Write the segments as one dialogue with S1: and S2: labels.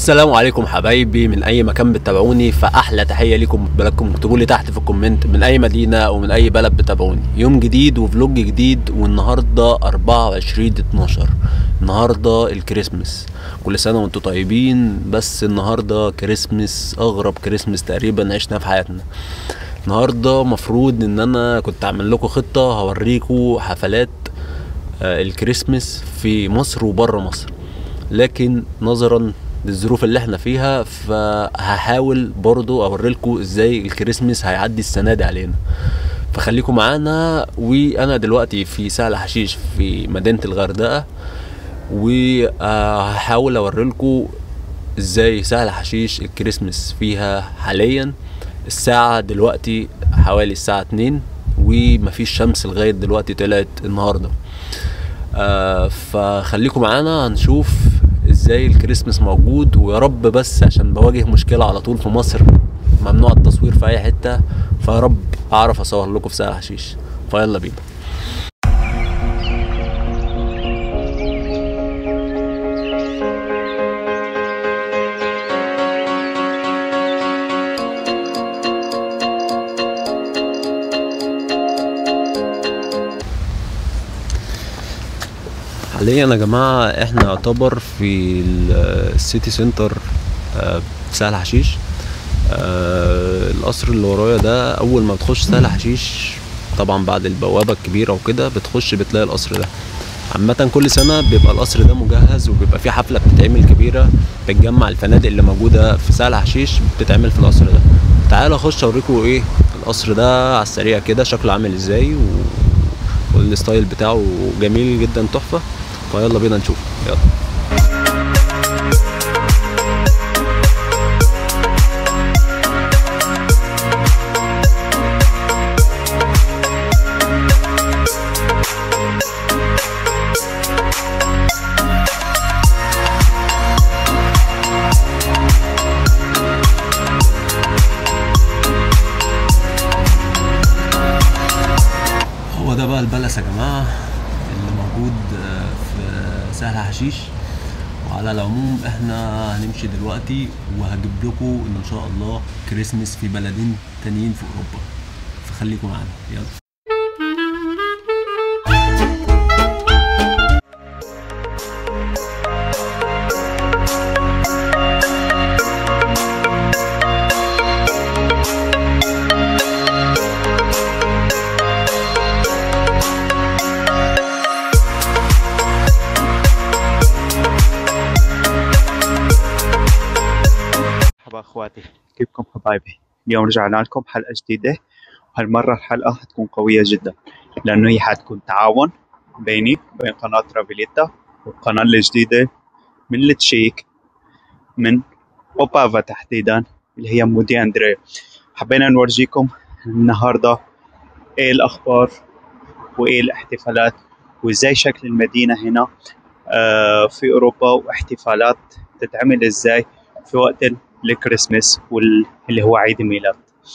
S1: السلام عليكم حبايبي من اي مكان بتتابعوني فاحلى تحيه ليكم بلدكم اكتبوا لي تحت في الكومنت من اي مدينه او من اي بلد بتتابعوني يوم جديد وفلوج جديد والنهارده 24 12 النهارده الكريسماس كل سنه وانتم طيبين بس النهارده كريسماس اغرب كريسماس تقريبا عشنا في حياتنا النهارده مفروض ان انا كنت اعمل لكم خطه هوريكم حفلات آه، الكريسماس في مصر وبره مصر لكن نظرا للظروف اللي احنا فيها فهحاول برضو اوريلكم ازاي الكريسماس هيعدي السنه دي علينا فخليكم معانا وانا دلوقتي في سهل حشيش في مدينه الغردقه وهحاول اوريلكم ازاي سهل حشيش الكريسماس فيها حاليا الساعة دلوقتي حوالي الساعة اتنين ومفيش شمس لغاية دلوقتي طلعت النهاردة آه فخليكم معانا هنشوف ازاي الكريسماس موجود ويا رب بس عشان بواجه مشكلة على طول في مصر ممنوع التصوير في اي حتة فيا رب اعرف اصور لكم في سهل حشيش فيلا بينا حاليا يا جماعة احنا يعتبر في ال- السيتي سنتر آه، في سهل حشيش آه، القصر اللي ورايا ده اول ما بتخش سهل حشيش طبعا بعد البوابة الكبيرة وكده بتخش بتلاقي القصر ده عامة كل سنة بيبقى القصر ده مجهز وبيبقى في حفلة بتتعمل كبيرة بتجمع الفنادق اللي موجودة في سهل حشيش بتتعمل في القصر ده تعالوا اخش اوريكم ايه القصر ده على السريع كده شكله عامل ازاي و... والستايل بتاعه جميل جدا تحفة فيلا بينا نشوف يلا هو ده بقى البلس يا جماعة اللي موجود آه، في سهل حشيش وعلى العموم احنا هنمشي دلوقتي وهجيب لكم ان شاء الله كريسمس في بلدين تانيين في اوروبا فخليكم معانا يلا
S2: مرحبا اخواتي كيفكم حبايبي اليوم رجعنا لكم حلقه جديده وهالمره الحلقه حتكون قويه جدا لانه هي حتكون تعاون بيني وبين قناه ترافيليتا والقناه الجديده من التشيك من اوبافا تحديدا اللي هي مودي اندري حبينا نورجيكم النهارده ايه الاخبار وايه الاحتفالات وازاي شكل المدينه هنا آه، في اوروبا واحتفالات تتعمل ازاي في وقت الكريسماس واللي هو عيد الميلاد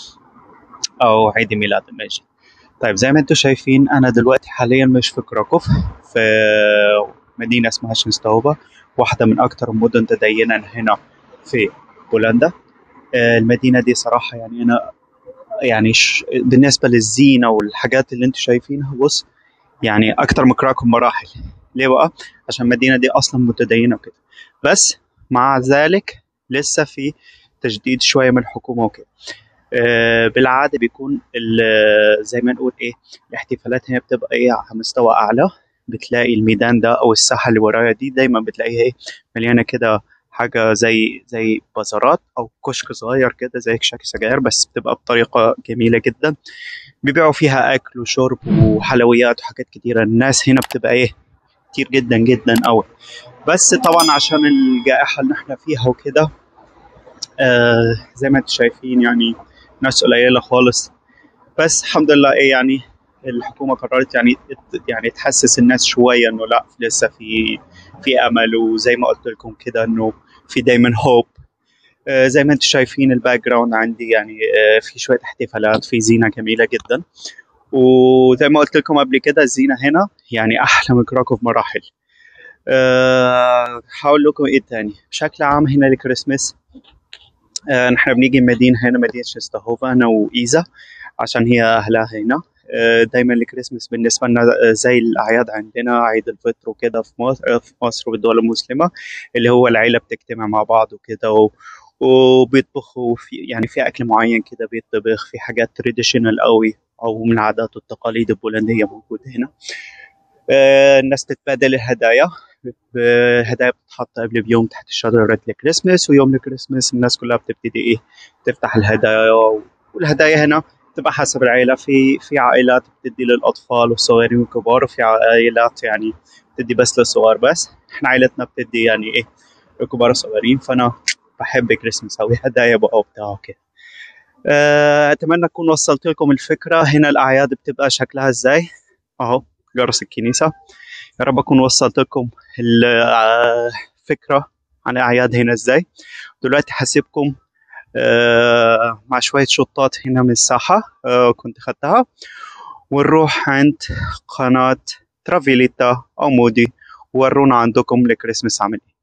S2: او عيد ميلاد المجد طيب زي ما انتم شايفين انا دلوقتي حاليا مش في كراكوف في مدينه اسمها شنستوفا واحده من اكثر المدن تدينا هنا في بولندا آه، المدينه دي صراحه يعني انا يعني ش... بالنسبه للزينه والحاجات اللي انتم شايفينها بص يعني اكثر من كراكوف مراحل ليه بقى عشان المدينه دي اصلا متدينه وكده بس مع ذلك لسه في تجديد شويه من الحكومه وكده آه، بالعاده بيكون ال- زي ما نقول ايه الاحتفالات هي بتبقى ايه على مستوى اعلى بتلاقي الميدان ده او الساحه اللي ورايا دي دايما بتلاقيها ايه مليانه كده حاجه زي زي بازارات او كشك صغير كده زي كشك سجاير بس بتبقى بطريقه جميله جدا بيبيعوا فيها اكل وشرب وحلويات وحاجات كتيره الناس هنا بتبقى ايه كتير جدا جدا قوي بس طبعا عشان الجائحه اللي احنا فيها وكده آه زي ما انتم شايفين يعني ناس قليله خالص بس الحمد لله ايه يعني الحكومه قررت يعني يعني تحسس الناس شويه انه لا لسه في في امل وزي ما قلت لكم كده انه في دايما هوب آه زي ما انتم شايفين الباك جراوند عندي يعني آه في شويه احتفالات في زينه جميله جدا وزي ما قلت لكم قبل كده الزينه هنا يعني احلى من كراكوف مراحل أه هقول لكم ايه تاني بشكل عام هنا الكريسماس أه نحن بنيجي مدينة هنا مدينة شستهوفا أنا وإيزا عشان هي أهلها هنا أه دايما الكريسماس بالنسبة لنا زي الأعياد عندنا عيد الفطر وكده في مصر في مصر والدول المسلمة اللي هو العيلة بتجتمع مع بعض وكده و... وبيطبخوا في يعني في أكل معين كده بيطبخ في حاجات تراديشنال قوي أو من العادات والتقاليد البولندية موجودة هنا أه الناس تتبادل الهدايا هدايا بتتحط قبل بيوم تحت شجرة الكريسماس ويوم الكريسماس الناس كلها بتبتدي ايه تفتح الهدايا والهدايا هنا تبقى حسب العائلة في في عائلات بتدي للأطفال والصغيرين والكبار وفي عائلات يعني بتدي بس للصغار بس احنا عائلتنا بتدي يعني ايه الكبار والصغيرين فأنا بحب كريسماس أوي هدايا بقى وبتاع كده أه أتمنى أكون وصلت لكم الفكرة هنا الأعياد بتبقى شكلها ازاي أهو جرس الكنيسة يا رب أكون وصلت لكم الفكرة عن الأعياد هنا ازاي دلوقتي هسيبكم آه مع شوية شطات هنا من الساحة آه كنت خدتها ونروح عند قناة ترافيليتا أو مودي ورونا عندكم الكريسماس عامل ايه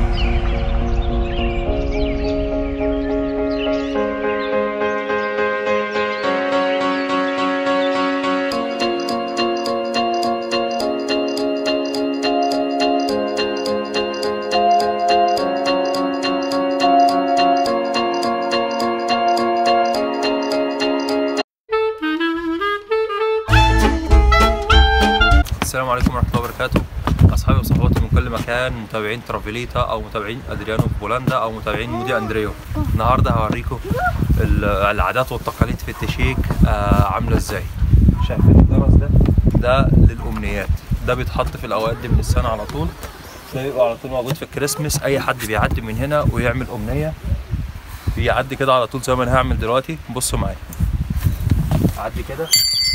S1: السلام عليكم ورحمه الله وبركاته اصحابي وصحباتي من كل مكان متابعين ترافيليتا او متابعين ادريانو في بولندا او متابعين مودي اندريو النهارده هوريكم ال- العادات والتقاليد في التشيك آه، عامله ازاي شايفين الجرس ده ده للامنيات ده بيتحط في الاوقات دي من السنه على طول ده بيبقى على طول موجود في الكريسماس اي حد بيعدي من هنا ويعمل امنيه بيعدي كده على طول زي ما انا هعمل دلوقتي بصوا معايا عدي كده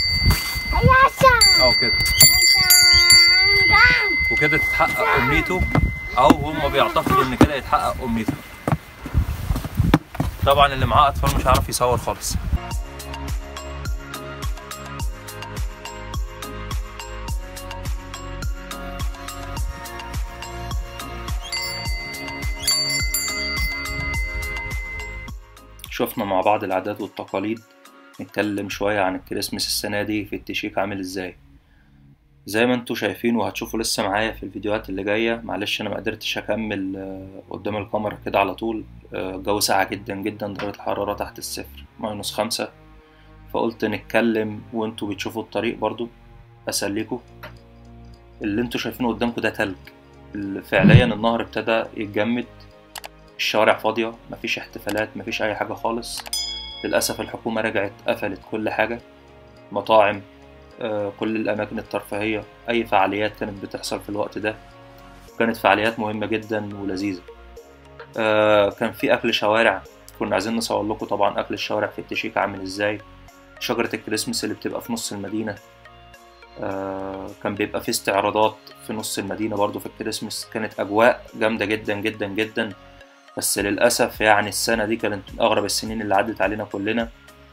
S1: او كده وكده تتحقق امنيته او هم بيعتقدوا ان كده يتحقق امنيته طبعا اللي معاه اطفال مش هيعرف يصور خالص شفنا مع بعض العادات والتقاليد نتكلم شوية عن الكريسماس السنة دي في التشيك عامل ازاي زي ما انتوا شايفين وهتشوفوا لسه معايا في الفيديوهات اللي جاية معلش انا ما قدرتش اكمل آه، قدام الكاميرا كده على طول آه، الجو ساقع جدا جدا درجة الحرارة تحت الصفر ماينس خمسة فقلت نتكلم وانتوا بتشوفوا الطريق برضو اسليكوا اللي انتوا شايفينه قدامكم ده تلج ال- فعليا النهر ابتدى يتجمد الشوارع فاضية مفيش احتفالات مفيش أي حاجة خالص للأسف الحكومة رجعت قفلت كل حاجة مطاعم آه، كل الأماكن الترفيهية أي فعاليات كانت بتحصل في الوقت ده كانت فعاليات مهمة جدا ولذيذة آه، كان في أكل شوارع كنا عايزين نصور لكم طبعا أكل الشوارع في التشيك عامل إزاي شجرة الكريسماس اللي بتبقى في نص المدينة آه، كان بيبقى في استعراضات في نص المدينة برضو في الكريسماس كانت أجواء جامدة جدا جدا جدا بس للأسف يعني السنة دي كانت من أغرب السنين اللي عدت علينا كلنا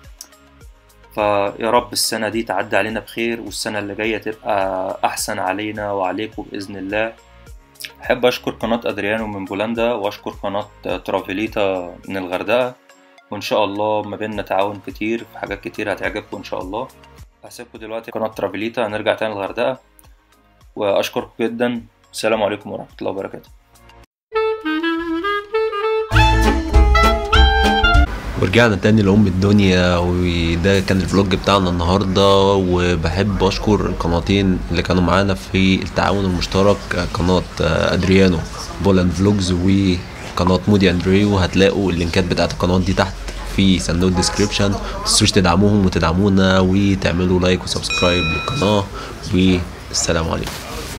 S1: فيا رب السنة دي تعدي علينا بخير والسنة اللي جاية تبقى أحسن علينا وعليكم بإذن الله أحب أشكر قناة أدريانو من بولندا وأشكر قناة ترافيليتا من الغردقة وإن شاء الله ما بيننا تعاون كتير في حاجات كتير هتعجبكم إن شاء الله هسيبكم دلوقتي قناة ترافيليتا هنرجع تاني الغردقة وأشكركم جدا السلام عليكم ورحمة الله وبركاته
S3: ورجعنا تاني لأم الدنيا وده كان الفلوج بتاعنا النهاردة وبحب أشكر القناتين اللي كانوا معانا في التعاون المشترك قناة أدريانو بولان فلوجز وقناة مودي أندريو هتلاقوا اللينكات بتاعت القنوات دي تحت في صندوق الديسكريبشن متنسوش تدعموهم وتدعمونا وتعملوا لايك وسبسكرايب للقناة والسلام عليكم